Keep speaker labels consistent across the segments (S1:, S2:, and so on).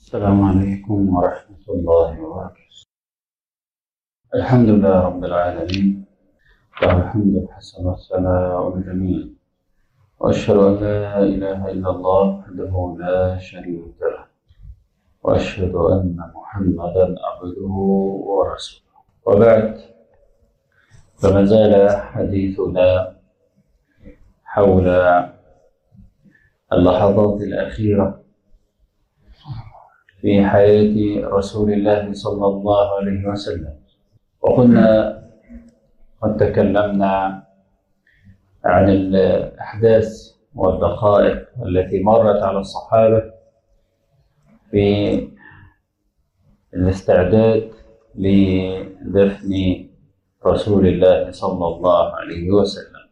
S1: السلام عليكم ورحمة الله وبركاته الحمد لله رب العالمين له الحمد الحسن والثناء الجميل وأشهد أن لا إله إلا الله وحده لا شريك له وأشهد أن محمدا عبده ورسوله وبعد فما زال حديثنا حول اللحظات الأخيرة في حياة رسول الله صلى الله عليه وسلم وكنا قد تكلمنا عن الأحداث والدقائق التي مرت على الصحابة في الاستعداد لدفن رسول الله صلى الله عليه وسلم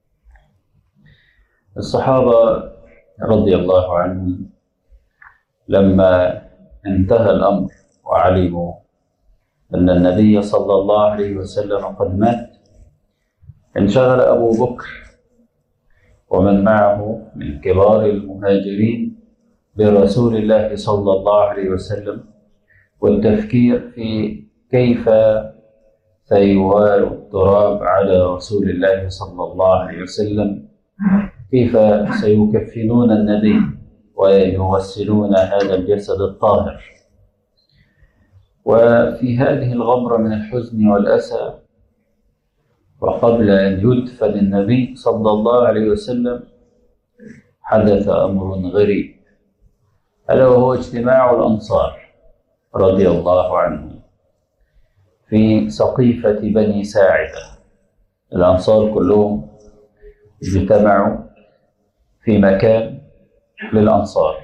S1: الصحابة رضي الله عنهم لما انتهى الأمر وعلموا أن النبي صلى الله عليه وسلم قد مات انشغل أبو بكر ومن معه من كبار المهاجرين برسول الله صلى الله عليه وسلم والتفكير في كيف سيوال التراب على رسول الله صلى الله عليه وسلم كيف سيكفنون النبي ويغسلون هذا الجسد الطاهر وفي هذه الغمرة من الحزن والأسى وقبل أن يدفن النبي صلى الله عليه وسلم حدث أمر غريب ألا وهو اجتماع الأنصار رضي الله عنهم في سقيفة بني ساعدة الأنصار كلهم اجتمعوا في مكان للأنصار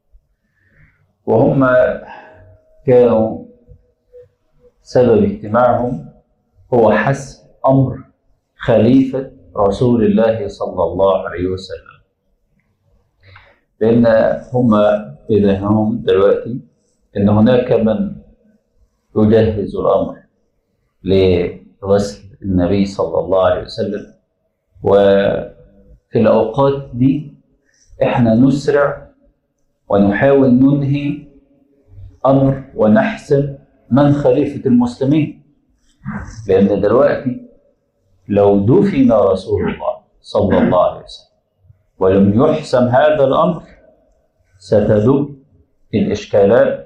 S1: وهم كانوا سبب اجتماعهم هو حسم أمر خليفة رسول الله صلى الله عليه وسلم لأن هم في ذهنهم دلوقتي أن هناك من يجهز الأمر لغسل النبي صلى الله عليه وسلم وفي الأوقات دي إحنا نسرع ونحاول ننهي أمر ونحسم من خليفة المسلمين لأن دلوقتي لو دفن رسول الله صلى الله عليه وسلم ولم يحسم هذا الأمر ستدب الإشكالات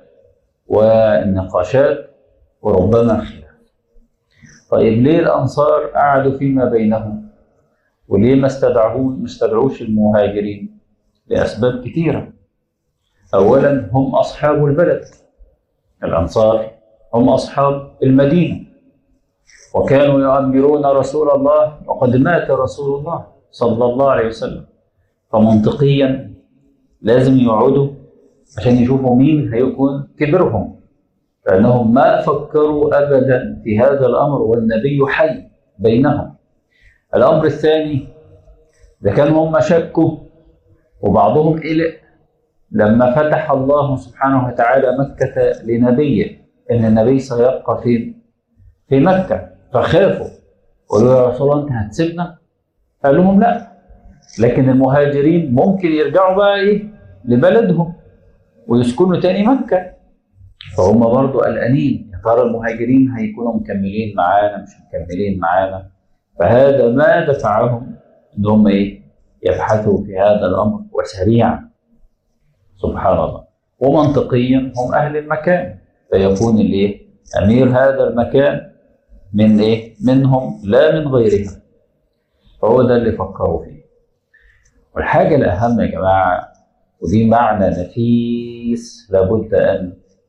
S1: والنقاشات وربما الخلاف طيب ليه الأنصار قعدوا فيما بينهم وليه ما استدعوه ما استدعوش المهاجرين لأسباب كثيرة أولا هم أصحاب البلد الأنصار هم أصحاب المدينة وكانوا يؤمرون رسول الله وقد مات رسول الله صلى الله عليه وسلم فمنطقيا لازم يقعدوا عشان يشوفوا مين هيكون كبرهم لأنهم ما فكروا أبدا في هذا الأمر والنبي حي بينهم الأمر الثاني إذا كانوا هم شكوا وبعضهم قلق لما فتح الله سبحانه وتعالى مكة لنبيه إن النبي سيبقى فين؟ في مكة فخافوا قالوا يا رسول الله أنت هتسيبنا؟ قال لهم لا لكن المهاجرين ممكن يرجعوا بقى إيه؟ لبلدهم ويسكنوا تاني مكة فهم برضه قلقانين يا ترى المهاجرين هيكونوا مكملين معانا مش مكملين معانا فهذا ما دفعهم ان هم ايه يبحثوا في هذا الامر وسريعا سبحان الله ومنطقيا هم اهل المكان فيكون الايه امير هذا المكان من ايه منهم لا من غيرهم فهو ده اللي فكروا فيه والحاجه الاهم يا جماعه ودي معنى نفيس لابد ان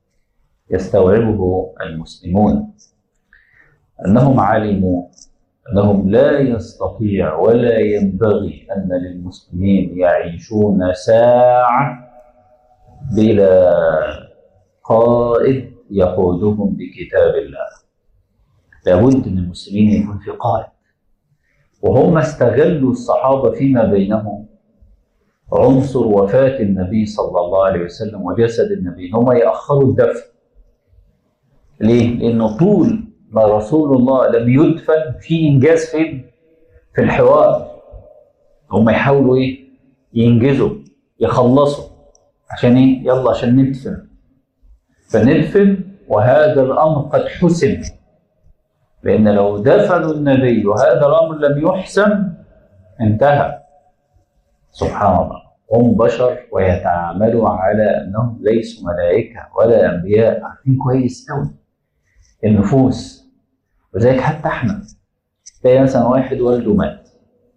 S1: يستوعبه المسلمون انهم علموا انهم لا يستطيع ولا ينبغي ان للمسلمين يعيشون ساعه بلا قائد يقودهم بكتاب الله لابد ان المسلمين يكون في قائد وهم استغلوا الصحابه فيما بينهم عنصر وفاه النبي صلى الله عليه وسلم وجسد النبي هم ياخروا الدفن ليه؟ لانه طول ما رسول الله لم يدفن في انجاز فين؟ في الحوار هم يحاولوا ايه؟ ينجزوا يخلصوا عشان ايه؟ يلا عشان ندفن فندفن وهذا الامر قد حسن لان لو دفنوا النبي وهذا الامر لم يحسن انتهى سبحان الله هم بشر ويتعاملوا على انهم ليسوا ملائكه ولا انبياء عارفين كويس قوي النفوس وذلك حتى احنا تلاقي مثلا واحد والده مات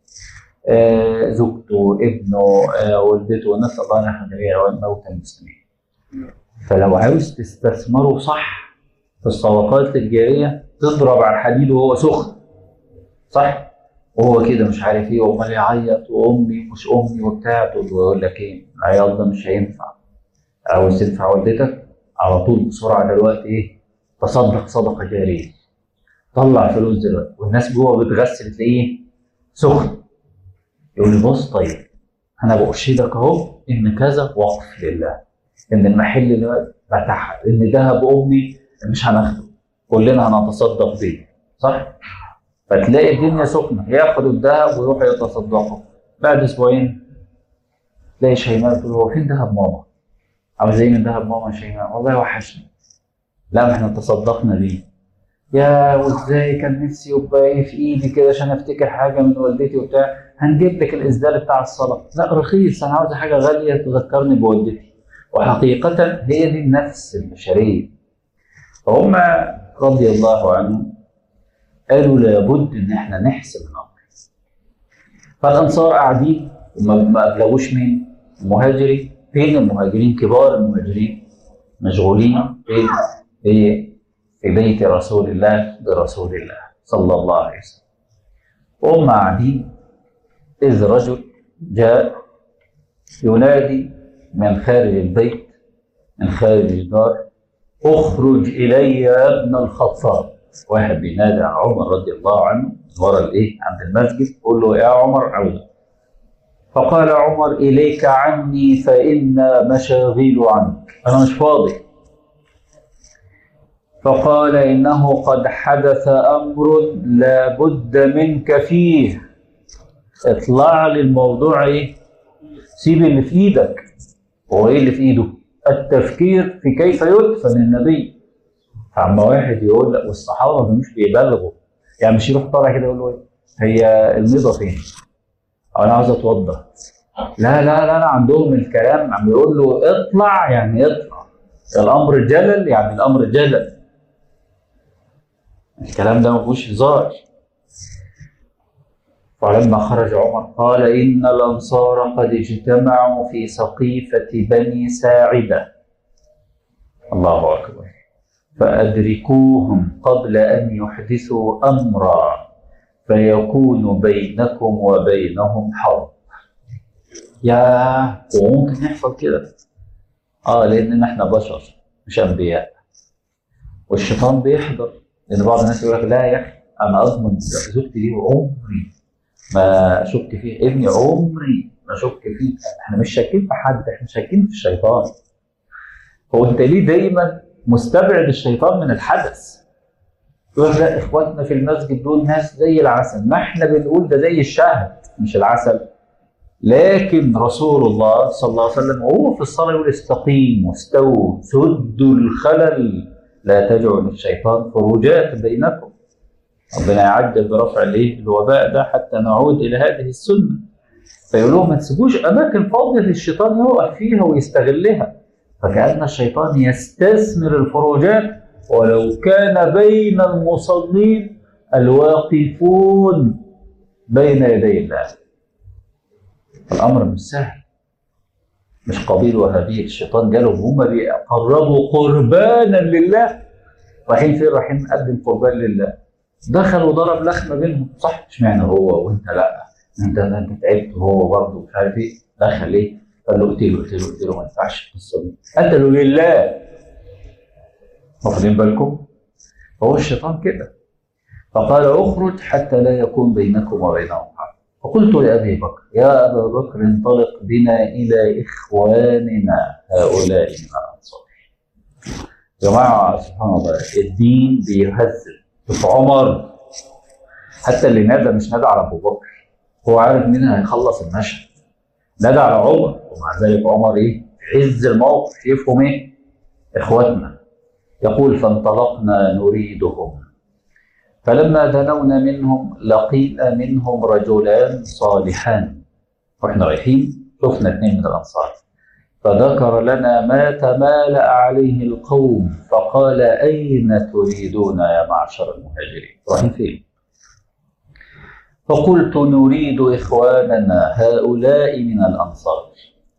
S1: آه زوجته ابنه آه والدته نسال الله ان يرحم جميع موتى المسلمين فلو عاوز تستثمره صح في الصدقات الجاريه تضرب على الحديد وهو سخن صح وهو كده مش عارف ايه وامال يعيط وامي مش امي وبتاع تقول له يقول لك ايه العياط ده مش هينفع عاوز تدفع والدتك على طول بسرعه دلوقتي ايه تصدق صدقه جاريه طلع فلوس دلوقتي والناس جوه بتغسل تلاقيه سخن يقول لي بص طيب انا بأرشدك اهو ان كذا وقف لله ان المحل اللي بتاعها ان ذهب امي مش هناخده كلنا هنتصدق بيه صح؟ فتلاقي الدنيا سخنه ياخدوا الذهب ويروحوا يتصدقوا بعد اسبوعين تلاقي شيماء تقول هو فين ذهب ماما؟ عاوز ايه من ذهب ماما شيماء؟ والله وحشني لا ما احنا تصدقنا بيه يا وازاي كان نفسي يبقى ايه في ايدي كده عشان افتكر حاجه من والدتي وبتاع هنجيب لك الاسدال بتاع الصلاه لا رخيص انا عاوز حاجه غاليه تذكرني بوالدتي وحقيقه هي دي النفس البشريه فهم رضي الله عنهم قالوا لابد ان احنا نحسب الامر فالانصار قاعدين ما ابلغوش مين المهاجرين فين المهاجرين كبار المهاجرين مشغولين فين في في بيت رسول الله برسول الله صلى الله عليه وسلم وهم قاعدين إذ رجل جاء ينادي من خارج البيت من خارج الدار اخرج إلي يا ابن الخطاب واحد بينادي على عمر رضي الله عنه ورا الايه عند المسجد يقول له يا عمر عوده فقال عمر إليك عني فإن مشاغيل عنك أنا مش فاضي فقال إنه قد حدث أمر لا بد منك فيه اطلع لي الموضوع إيه سيب اللي في إيدك هو إيه اللي في إيده التفكير في كيف يدفن النبي فعما واحد يقول لك والصحابة مش بيبالغوا يعني مش يروح طالع كده يقول له إيه هي الميضة فين أو أنا عاوز أتوضأ لا لا لا لا عندهم الكلام عم يقول له اطلع يعني اطلع الأمر جلل يعني الأمر جلل الكلام ده ما فيهوش هزار فلما خرج عمر قال إن الأنصار قد اجتمعوا في سقيفة بني ساعدة الله أكبر فأدركوهم قبل أن يحدثوا أمرا فيكون بينكم وبينهم حرب يا وممكن يحصل كده اه لان احنا بشر مش انبياء والشيطان بيحضر لان بعض الناس يقول لك لا يا اخي انا اضمن زوجتي دي عمري ما اشك فيه ابني عمري ما اشك فيه احنا مش شاكين في حد احنا شاكين في الشيطان هو انت ليه دايما مستبعد الشيطان من الحدث يقول لا اخواتنا في المسجد دول ناس زي العسل ما احنا بنقول ده زي الشهد مش العسل لكن رسول الله صلى الله عليه وسلم وهو في الصلاه يقول استقيموا استووا سدوا الخلل لا تجعلوا الشيطان فروجات بينكم ربنا يعجل برفع الايه الوباء ده حتى نعود الى هذه السنه فيقول لهم ما تسيبوش اماكن فاضيه للشيطان يقف فيها ويستغلها فكان الشيطان يستثمر الفروجات ولو كان بين المصلين الواقفون بين يدي الله الامر مش سهل مش قبيل وهابيل الشيطان جالهم هم بيقربوا قربانا لله رايحين فين رايحين نقدم قربان لله دخل وضرب لخمه بينهم صح اشمعنى هو وانت لا انت انت تعبت وهو برضه مش عارف ايه دخل ايه قال له اقتله اقتله اقتله ما ينفعش القصه دي قتلوا لله واخدين بالكم هو الشيطان كده فقال اخرج حتى لا يكون بينكم وبينهم حرب فقلت لأبي بكر يا أبا بكر انطلق بنا إلى إخواننا هؤلاء من الأنصار جماعة سبحان الله الدين بيهذب في عمر حتى اللي نادى مش نادى على أبو بكر هو عارف مين هيخلص المشهد نادى على عمر ومع ذلك عمر إيه عز الموقف يفهم إيه إخواتنا يقول فانطلقنا نريدهم فلما دنونا منهم لقينا منهم رجلان صالحان واحنا رايحين شفنا اثنين من الانصار فذكر لنا ما تمالأ عليه القوم فقال أين تريدون يا معشر المهاجرين رايحين فين فقلت نريد إخواننا هؤلاء من الأنصار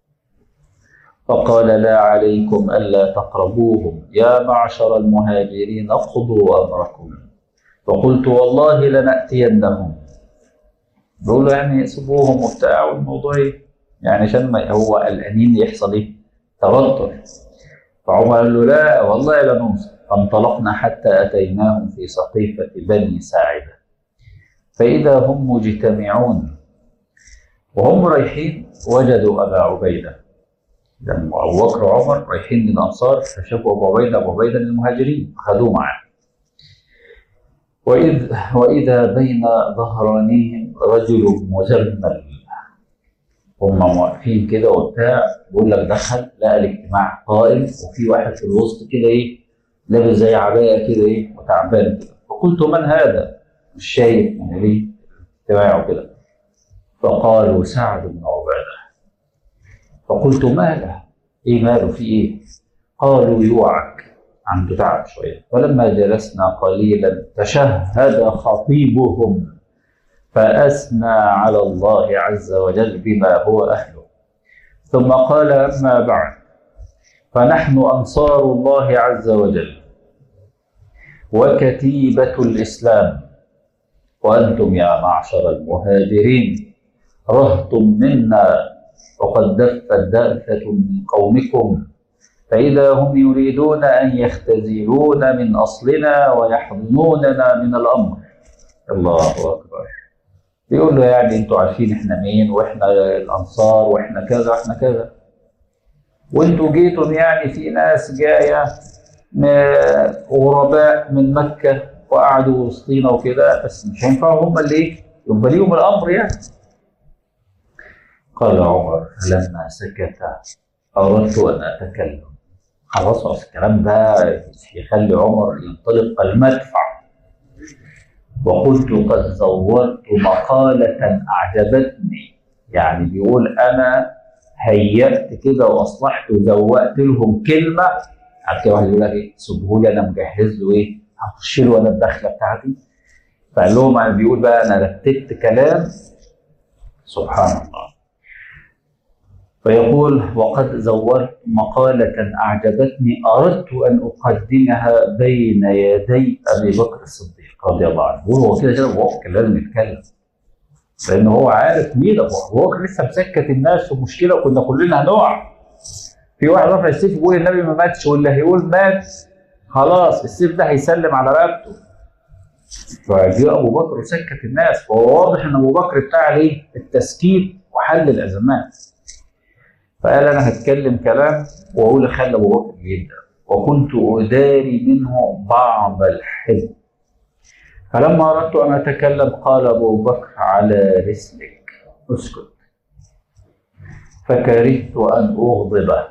S1: فقال لا عليكم ألا تقربوهم يا معشر المهاجرين اقضوا أمركم فقلت والله لنأتينهم بيقول له يعني سيبوهم وبتاع والموضوع ايه يعني عشان ما هو قلقانين يحصل ايه توتر فعمر قال له لا والله لا نوصل فانطلقنا حتى أتيناهم في سقيفة بني ساعدة فإذا هم مجتمعون وهم رايحين وجدوا أبا عبيدة لما أبو بكر وعمر رايحين للأنصار فشافوا أبو عبيدة أبو عبيدة من المهاجرين خدوه معاه وإذ وإذا بين ظهرانيهم رجل مزمل هم واقفين كده وبتاع بيقول لك دخل لقى الاجتماع قائم وفي واحد في الوسط كده ايه لابس زي عبايه كده ايه وتعبان كده فقلت من هذا؟ مش شايف يعني ليه اجتماع وكده فقالوا سعد بن عباده فقلت ماله؟ ايه ماله في ايه؟ قالوا يوعك عنده تعب شويه فلما جلسنا قليلا تشهد خطيبهم فاثنى على الله عز وجل بما هو اهله ثم قال اما بعد فنحن انصار الله عز وجل وكتيبه الاسلام وانتم يا معشر المهاجرين رهط منا وقد دفت دافه من قومكم فإذا هم يريدون أن يختزلون من أصلنا ويحضنوننا من الأمر الله أكبر بيقول له يعني انتوا عارفين احنا مين واحنا الانصار واحنا كذا واحنا كذا وانتوا جيتم يعني في ناس جايه غرباء من مكه وقعدوا وسطينا وكده بس مش هينفعوا هم اللي ايه يبقى ليهم الامر يعني قال عمر لما سكت اردت ان اتكلم خلاص اصل الكلام ده يخلي عمر ينطلق المدفع وقلت قد زورت مقالة أعجبتني يعني بيقول أنا هيأت كده وأصلحت وزوقت لهم كلمة عارف كده واحد يقول لك إيه سيبهولي أنا مجهز له إيه هخش له أنا الدخلة بتاعتي فقال لهم أنا بيقول بقى أنا رتبت كلام سبحان الله فيقول وقد زورت مقالة أعجبتني أردت أن أقدمها بين يدي أبي بكر الصديق رضي الله عنه هو كده كده أبو بكر كان لازم يتكلم لأن هو عارف مين أبو بكر أبو بكر لسه مسكت الناس في مشكلة وكنا كلنا هنقع في واحد رافع السيف يقول النبي ما ماتش واللي هيقول مات خلاص السيف ده هيسلم على رقبته فجاء ابو بكر وسكت الناس فهو واضح ان ابو بكر بتاع الايه؟ التسكيت وحل الازمات. فقال انا هتكلم كلام واقول خلي ابو بكر يبدا وكنت اداري منه بعض الحلم. فلما اردت ان اتكلم قال ابو بكر على رسلك اسكت. فكرهت ان اغضبه.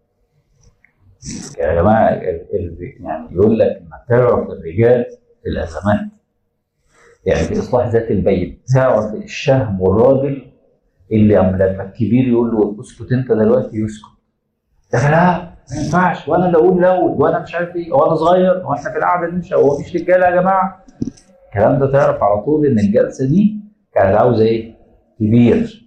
S1: يا جماعه يعني يقول لك انك تعرف الرجال في الازمات. يعني في اصلاح ذات البين تعرف الشهم والراجل اللي لما الكبير يقول له اسكت انت دلوقتي يسكت ده لا ما ينفعش وانا اللي اقول الاول وانا مش عارف ايه وانا صغير هو احنا في القعده نمشي هو مفيش رجاله يا جماعه الكلام ده تعرف على طول ان الجلسه دي كانت عاوزه ايه؟ كبير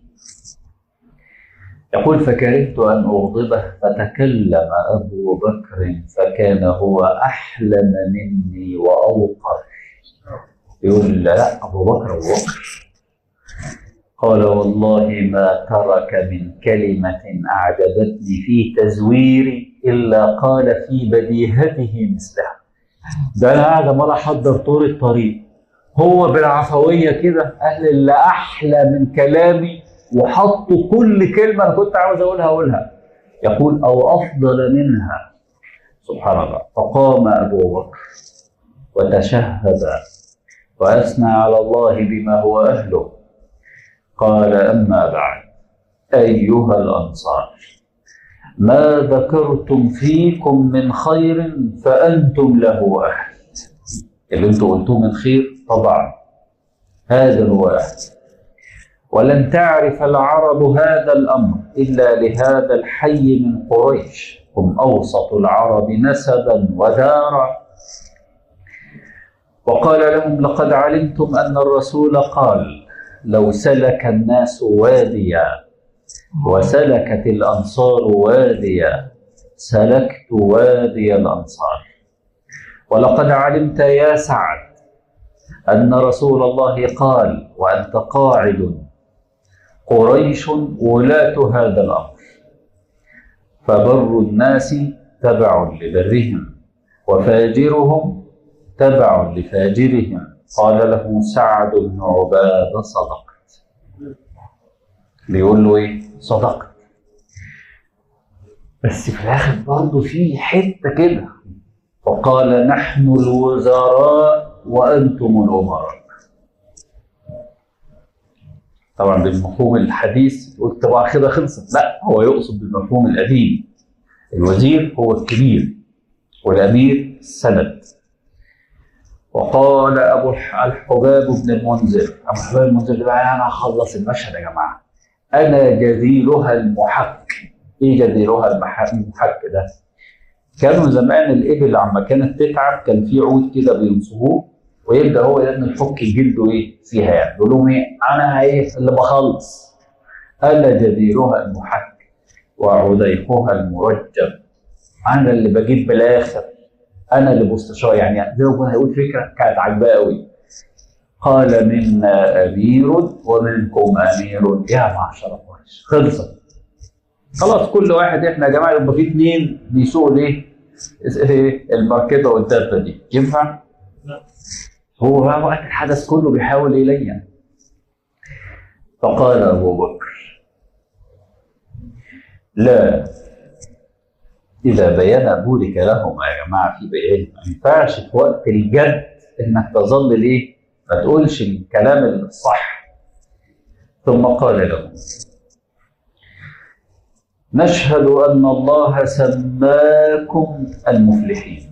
S1: يقول فكرهت ان اغضبه فتكلم ابو بكر فكان هو احلم مني واوقر يقول لا ابو بكر ابو بكر قال والله ما ترك من كلمة أعجبتني في تزويري إلا قال في بديهته مثلها ده أنا قاعد عمال أحضر طول الطريق هو بالعفوية كده قال اللي أحلى من كلامي وحطوا كل كلمة أنا كنت عاوز أقولها أقولها يقول أو أفضل منها سبحان الله فقام أبو بكر وتشهد وأثنى على الله بما هو أهله قال أما بعد أيها الأنصار ما ذكرتم فيكم من خير فأنتم له أهل اللي انتم قلتوه من خير طبعا هذا هو أهل ولن تعرف العرب هذا الأمر إلا لهذا الحي من قريش هم أوسط العرب نسبا ودارا وقال لهم لقد علمتم أن الرسول قال لو سلك الناس واديا وسلكت الأنصار واديا سلكت وادي الأنصار ولقد علمت يا سعد أن رسول الله قال وأنت قاعد قريش ولاة هذا الأمر فبر الناس تبع لبرهم وفاجرهم تبع لفاجرهم قال له سعد بن عبادة صدقت بيقول له ايه صدقت بس في الاخر برضه في حته كده وقال نحن الوزراء وانتم الامراء طبعا بالمفهوم الحديث تقول طبعا كده خلصت لا هو يقصد بالمفهوم القديم الوزير هو الكبير والامير السند وقال ابو الحباب بن المنذر ابو الحباب المنذر ده بقى انا هخلص المشهد يا جماعه انا جزيلها المحك ايه جزيلها المح- المحك ده كانوا زمان الابل عما كانت تتعب كان في عود كده بينصبوه ويبدا هو يا ابني يحك جلده ايه فيها يعني يقول لهم ايه انا ايه اللي بخلص انا جزيلها المحك وعديقها المرجب انا اللي بجيب بالاخر انا اللي مستشار يعني زي ما كنا هيقول فكره كانت عاجباه قوي قال منا امير ومنكم امير يا معشر قريش خلصت خلاص كل واحد احنا يا جماعه يبقى في اثنين بيسوقوا الايه؟ إيه؟ المركبه والدابه دي ينفع؟ هو بقى وقت الحدث كله بيحاول يلين فقال ابو بكر لا إذا بين بورك لهم يا جماعة في بيان ما ينفعش في وقت الجد إنك تظل ليه؟ ما تقولش الكلام الصح ثم قال لهم نشهد أن الله سماكم المفلحين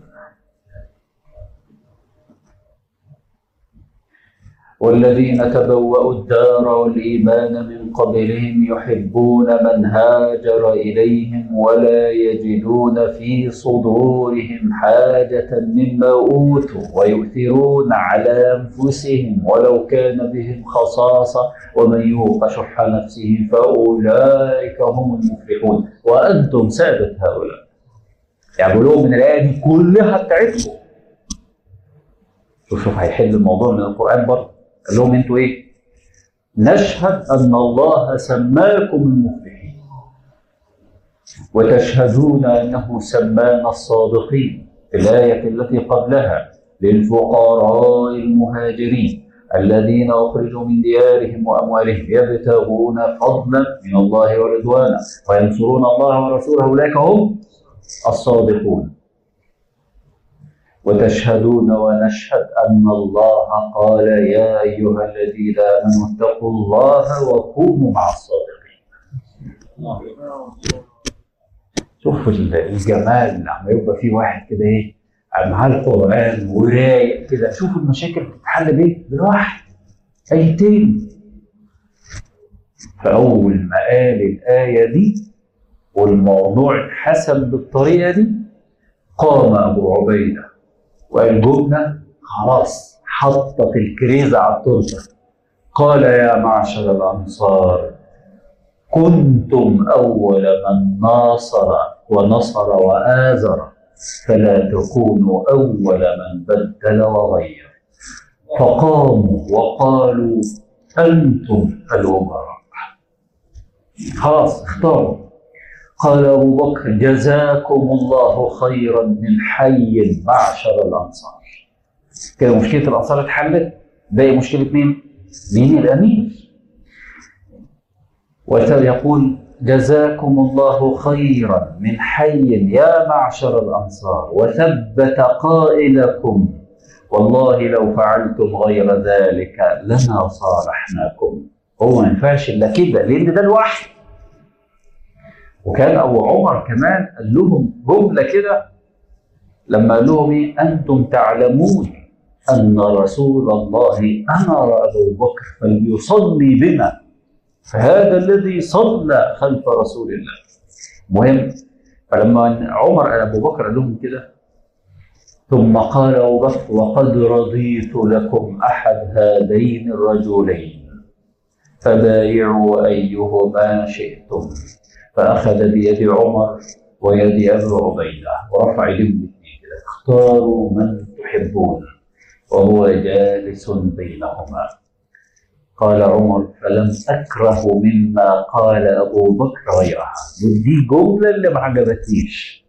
S1: والذين تبوأوا الدار والإيمان من قبلهم يحبون من هاجر إليهم ولا يجدون في صدورهم حاجة مما أوتوا ويؤثرون على أنفسهم ولو كان بهم خصاصة ومن يوق شح نفسه فأولئك هم المفلحون وأنتم سادة هؤلاء يعني بيقولوا من الآية دي كلها بتاعتكم شوف شوف هيحل الموضوع من القرآن برضه قال لهم انتوا ايه؟ نشهد ان الله سماكم المفلحين وتشهدون انه سمانا الصادقين في الايه التي قبلها للفقراء المهاجرين الذين اخرجوا من ديارهم واموالهم يبتغون فضلا من الله ورضوانا وينصرون الله ورسوله اولئك هم الصادقون وتشهدون ونشهد أن الله قال يا أيها الذين آمنوا اتقوا الله وكونوا مع الصادقين شوفوا الجمال لما يبقى في واحد كده ايه معاه القرآن ورايق كده شوفوا المشاكل بتتحل بايه؟ بالواحد آيتين فأول ما قال الآية دي والموضوع اتحسب بالطريقة دي قام أبو عبيدة والجبنة خلاص حطت الكريزة على التورته قال يا معشر الأنصار كنتم أول من ناصر ونصر وآزر فلا تكونوا أول من بدل وغير فقاموا وقالوا أنتم الأمراء خلاص اختاروا قال أبو بكر جزاكم الله خيرا من حي معشر الأنصار كده مشكلة الأنصار اتحلت باقي مشكلة مين؟ مين الأمير ويقول جزاكم الله خيرا من حي يا معشر الأنصار وثبت قائلكم والله لو فعلتم غير ذلك لما صالحناكم هو ما ينفعش إلا كده لأن ده الوحي وكان ابو عمر كمان قال لهم جمله كده لما قال لهم ايه انتم تعلمون ان رسول الله امر ابو بكر فليصلي بنا فهذا الذي صلى خلف رسول الله مهم فلما عمر ابو بكر قال لهم كده ثم قال ابو بكر وقد رضيت لكم احد هذين الرجلين فبايعوا ايهما شئتم فاخذ بيد عمر ويد ابي عبيده ورفع يدهم كده اختاروا من تحبون وهو جالس بينهما قال عمر فلم اكره مما قال ابو بكر غيرها ودي جمله اللي ما عجبتنيش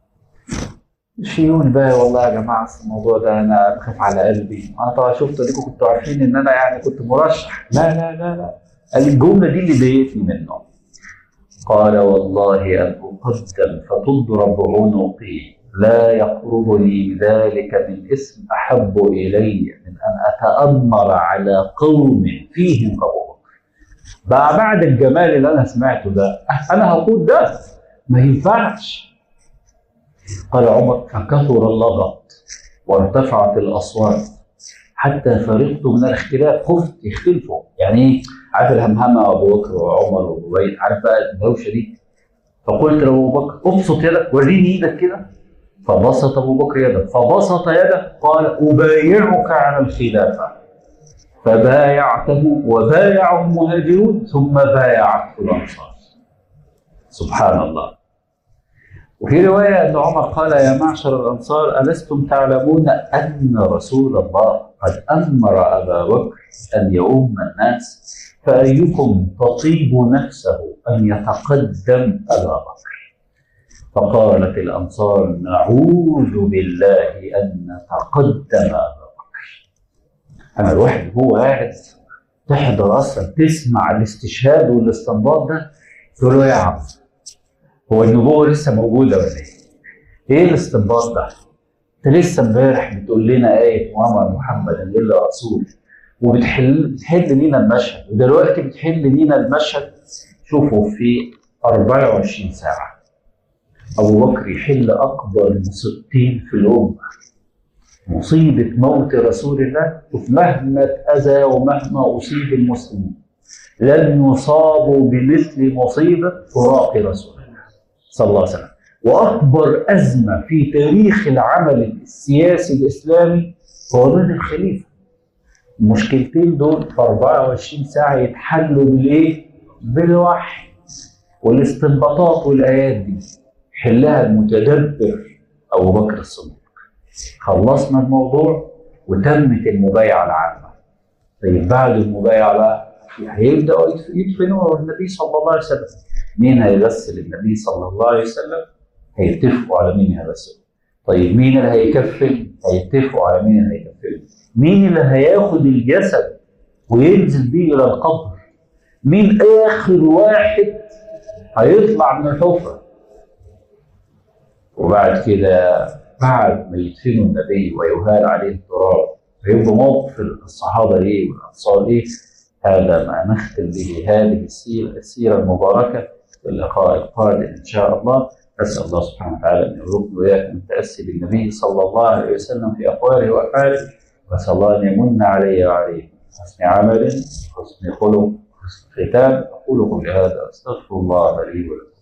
S1: شيوني بقى والله يا جماعه أصل الموضوع ده انا بخاف على قلبي انا طبعا شفت اديكم كنتوا عارفين ان انا يعني كنت مرشح لا لا لا لا قال الجمله دي اللي ضايقتني منه قال والله ان اقدم فتضرب عنقي لا يقربني ذلك من اسم احب الي من ان اتامر على قوم فيهم ابو بكر بقى بعد الجمال اللي انا سمعته ده انا هقول ده ما ينفعش قال عمر فكثر اللغط وارتفعت الاصوات حتى فرغت من الاختلاف خفت يختلفوا يعني ايه عارف الهمهمه ابو بكر وعمر وابي عارف بقى الدوشه دي فقلت لابو بكر ابسط يدك وريني ايدك كده فبسط ابو بكر يده فبسط يده قال ابايعك على الخلافه فبايعته وبايعه المهاجرون ثم بايعته الانصار سبحان الله وفي رواية أن عمر قال يا معشر الأنصار ألستم تعلمون أن رسول الله قد أمر أبا بكر أن يؤم الناس فأيكم تطيب نفسه أن يتقدم أبا بكر فقالت الأنصار نعوذ بالله أن نتقدم أبا بكر أنا الواحد هو قاعد تحضر أصلا تسمع الاستشهاد والاستنباط ده تقول له يا عم هو النبوة لسه موجودة ولا ايه؟ ايه الاستنباط ده؟ انت لسه امبارح بتقول لنا آية وما محمد إلا رسول وبتحل بتحل لينا المشهد ودلوقتي بتحل لينا المشهد شوفوا في 24 ساعة أبو بكر يحل أكبر مصيبتين في الأمة مصيبة موت رسول الله مهما اتأذى ومهما أصيب المسلمين لن يصابوا بمثل مصيبة فراق رسول الله صلى الله عليه وسلم واكبر ازمه في تاريخ العمل السياسي الاسلامي هو بين الخليفه المشكلتين دول في 24 ساعه يتحلوا بالايه؟ بالوحي والاستنباطات والايات دي حلها المتدبر ابو بكر الصديق خلصنا الموضوع وتمت المبايعه العامه طيب بعد المبايعه بقى هيبداوا يدفنوا النبي صلى الله عليه وسلم مين هيغسل النبي صلى الله عليه وسلم هيتفقوا على مين هيغسله طيب مين اللي هيكفل هيتفقوا على مين اللي هيكفله مين اللي هياخد الجسد وينزل بيه الى القبر مين اخر واحد هيطلع من الحفره وبعد كده بعد ما يدفنوا النبي ويهال عليه التراب هيبقى موقف الصحابه ايه والانصار ايه هذا ما نختم به هذه السيره السيره المباركه في اللقاء القادم ان شاء الله اسال الله سبحانه وتعالى ان يرزقنا واياكم التاسي بالنبي صلى الله عليه وسلم في اقواله وافعاله واسال الله ان يمن علي وعليكم حسن عمل حسن خلق حسن ختام اقول قولي هذا استغفر الله لي ولكم